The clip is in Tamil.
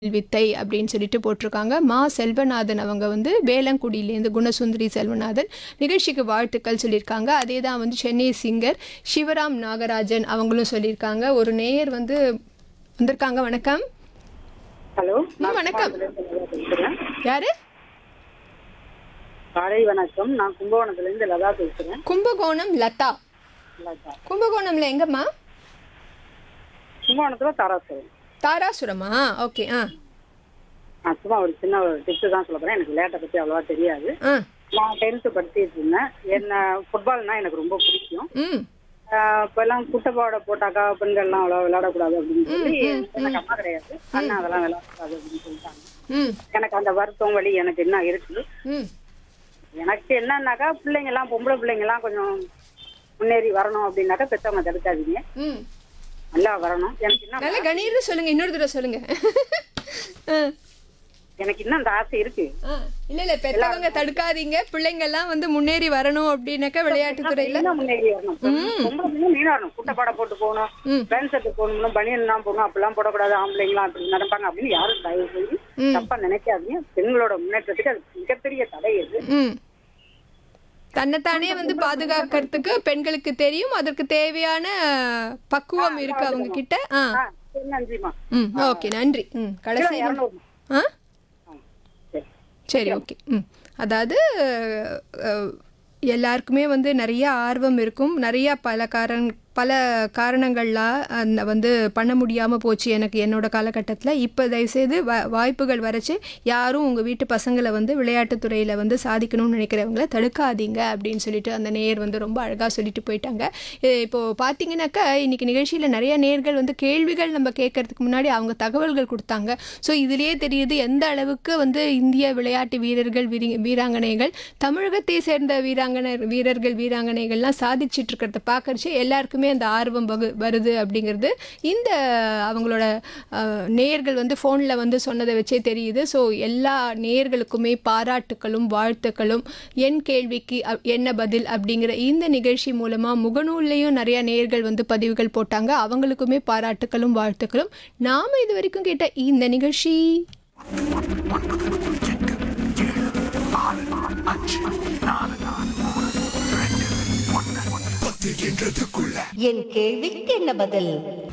வித்தை அப்படின்னு சொல்லிட்டு போட்டிருக்காங்க மா செல்வநாதன் அவங்க வந்து வேளங்குடியிலேருந்து குணசுந்தரி செல்வநாதன் நிகழ்ச்சிக்கு வாழ்த்துக்கள் சொல்லியிருக்காங்க அதே தான் வந்து சென்னை சிங்கர் சிவராம் நாகராஜன் அவங்களும் சொல்லியிருக்காங்க ஒரு நேயர் வந்து வந்திருக்காங்க வணக்கம் ஹலோ ம், வணக்கம். பேசுறேன் யாரு காலை வணக்கம் நான் கும்பகோணத்துல இருந்து லதா பேசுறேன் கும்பகோணம் லதா லதா கும்பகோணம்ல எங்கம்மா கும்பகோணத்துல தாராசுரம் தாராசுரமா ஓகே ஆ நான் சும்மா ஒரு சின்ன ஒரு டிப்ஸ் தான் சொல்ல போறேன் எனக்கு விளையாட்டை பத்தி அவ்வளவா தெரியாது ஆ நான் டென்த்து படிச்சுட்டு இருந்தேன் என்ன ஃபுட்பால்னா எனக்கு ரொம்ப பிடிக்கும் ம் ஆஹ் இப்பெல்லாம் குட்டப்பாவோட போட்டாக்கா பெண்கள்லாம் அவ்வளோ விளையாடக்கூடாது அப்படின்னு சொல்லி எனக்கு அம்மா கிடையாது அண்ணா அதெல்லாம் விளையாடக்கூடாது அப்படின்னு சொல்லிட்டாங்க ம் எனக்கு அந்த வருத்தம் வலி எனக்கு என்ன இருக்கு ம் எனக்கு என்னன்னாக்கா பிள்ளைங்க எல்லாம் பொம்பளை பிள்ளைங்க எல்லாம் கொஞ்சம் முன்னேறி வரணும் அப்படின்னாக்கா பெற்றவங்க தடுக்காதீங்க ம் நல்லா வரணும் எனக்கு என்ன நல்ல கணீர்னு சொல்லுங்க இன்னொரு தடவை சொல்லுங்க ஆ எனக்கு இன்னும் அந்த ஆசை இருக்கு ஆ, இல்ல இல்ல பெத்தவங்க தடுக்காதீங்க பிள்ளைங்க எல்லாம் வந்து முன்னேறி வரணும் அப்படின்னாக்கா விளையாட்டு துறையில இன்னும் முன்னேறி வரணும் பொம்பளை பிள்ளைங்க மீனா வரணும் குட்டப்பாட போட்டு போகணும் ம். பேண்ட் ஷர்ட் போகணும் பனியன் எல்லாம் போகணும் அப்படிலாம் போடக்கூடாது ஆம்பளைங்களாம் அப்படி நடப்பாங்க அப்படின்னு யாரும் தயவு செஞ்சு தப்பா நினைக்காதீங்க பெண்களோட முன்னேற்றத்துக்கு அது மிகப்பெரிய தடை அது ம் தன்னைத்தானே வந்து பாதுகாக்கிறதுக்கு பெண்களுக்கு தெரியும் அதற்கு தேவையான பக்குவம் இருக்கு அவங்க கிட்ட ஆ ஆ, சரி, நன்றிம்மா ம் ஓகே நன்றி ம் கடைசி இரநூறுமா ஆ ஆ, சரி சரி ஓகே ம் அதாவது அஹ், எல்லாருக்குமே வந்து நிறைய ஆர்வம் இருக்கும் நிறைய பல காரண பல காரணங்கள்லாம் அந்த வந்து பண்ண முடியாமல் போச்சு எனக்கு என்னோட காலகட்டத்தில் இப்போ தயவுசெய்து வ வாய்ப்புகள் வரைச்சு யாரும் உங்கள் வீட்டு பசங்களை வந்து விளையாட்டுத் துறையில் வந்து சாதிக்கணும்னு நினைக்கிறவங்கள தடுக்காதீங்க அப்படின்னு சொல்லிட்டு அந்த நேயர் வந்து ரொம்ப அழகாக சொல்லிட்டு போயிட்டாங்க இ- இப்போ பார்த்தீங்கன்னாக்கா இன்னைக்கு நிகழ்ச்சியில் நிறைய நேர்கள் வந்து கேள்விகள் நம்ம கேட்கறதுக்கு முன்னாடி அவங்க தகவல்கள் கொடுத்தாங்க ஸோ இதுலேயே தெரியுது எந்த அளவுக்கு வந்து இந்திய விளையாட்டு வீரர்கள் வீரி வீராங்கனைகள் தமிழகத்தை சேர்ந்த வீராங்கனை வீரர்கள் வீராங்கனைகள்லாம் சாதிச்சிட்டு இருக்கிறத பார்க்கறச்சு எல்லாருக்குமே அந்த ஆர்வம் வகு வருது அப்படிங்கிறது இந்த அவங்களோட அஹ், நேயர்கள் வந்து ஃபோனில் வந்து சொன்னதை வச்சே தெரியுது ஸோ எல்லா நேயர்களுக்குமே பாராட்டுக்களும் வாழ்த்துக்களும் என் கேள்விக்கு அ- என்ன பதில் அப்படிங்கிற இந்த நிகழ்ச்சி மூலமாக முகநூல்லையும் நிறைய நேயர்கள் வந்து பதிவுகள் போட்டாங்க அவங்களுக்குமே பாராட்டுக்களும் வாழ்த்துக்களும் நாம் இது வரைக்கும் கேட்ட இந்த நிகழ்ச்சி என் கேள்விக்கு என்ன பதில்